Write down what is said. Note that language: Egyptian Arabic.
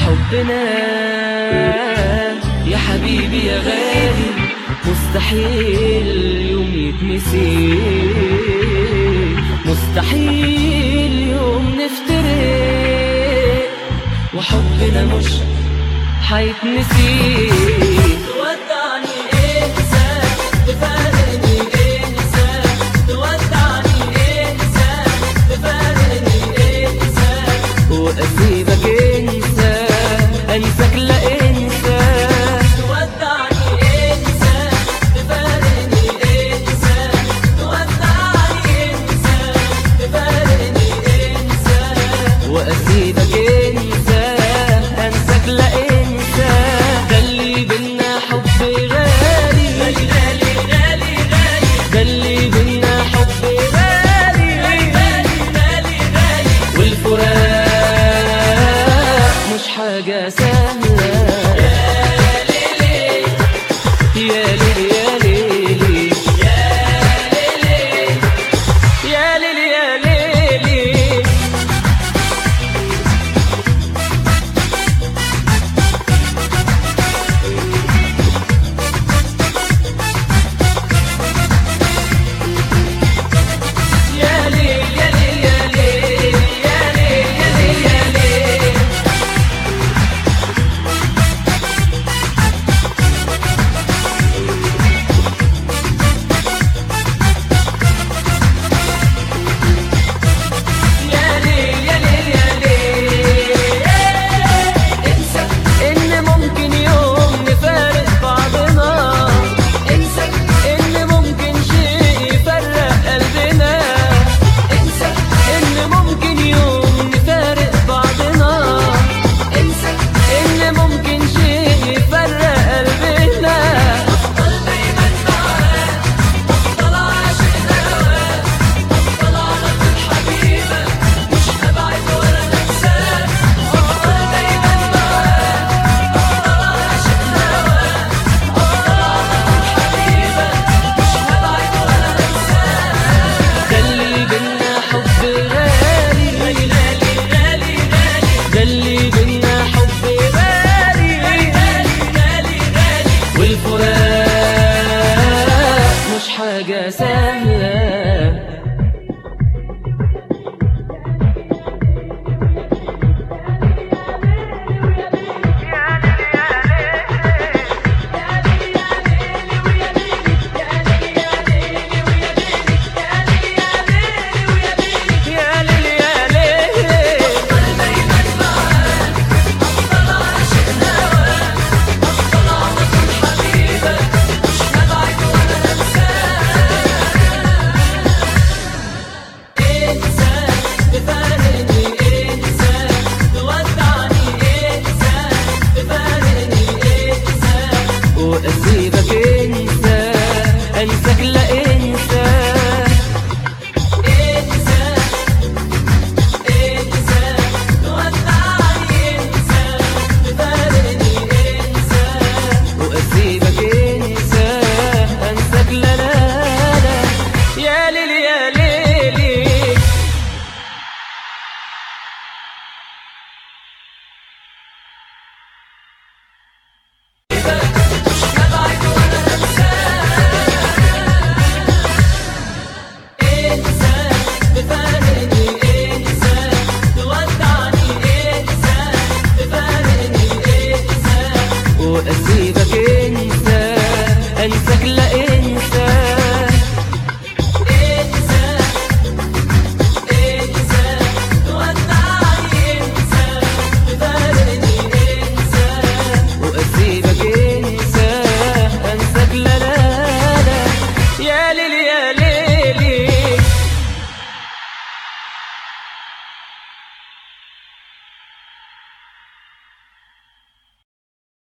حبنا يا حبيبي يا غالي مستحيل يوم يتنسي مستحيل يوم نفترق وحبنا مش حيتنسي تودعني انسى تفارقني انسى تودعني انسى تفارقني انسى واسيبك انسى انساك لا انسى تودعني انسى تفارقني انسى تودعني انسى تفارقني انسى واسيبك انسى انساك لا انسى ده اللي بينا حب غالي غالي غالي غالي غالي ده اللي بينا حب غالي غالي غالي غالي والفراق مش حاجة سهلة يا ليلي يا ليلي يا ليلي يا ليلي يا ليل يا ليل يا ليل يا ليل يا ليل يا ليل يا ليل يا ليل يا ليل انسى إن ممكن يوم نفارق بعضنا انسى إن ممكن شيء يفرق قلبنا انسى إن ممكن يوم نفارق بعضنا انسى إن ممكن شيء يفرق قلبنا افضل دايما معاك افضل عاشق هواك افضل على طول حبيبك مش هبعد ولا انساك افضل دايما معاك افضل عاشق هواك افضل على طول حبيبك مش هبعد ولا انساك ده اللي بينا حب غالي غالي غالي غالي غالي ده اللي بينا حب غالي غالي غالي غالي والفراق مش حاجة سهلة يا ليل يا ليل واسيبك انسى انساك لا انسى واسيبك انسى انساك لا لا لا يا ليلي يا ليلي واسيبك انسى انساك لا انسى واسيبك انسى انساك لا لا لا يا ليلي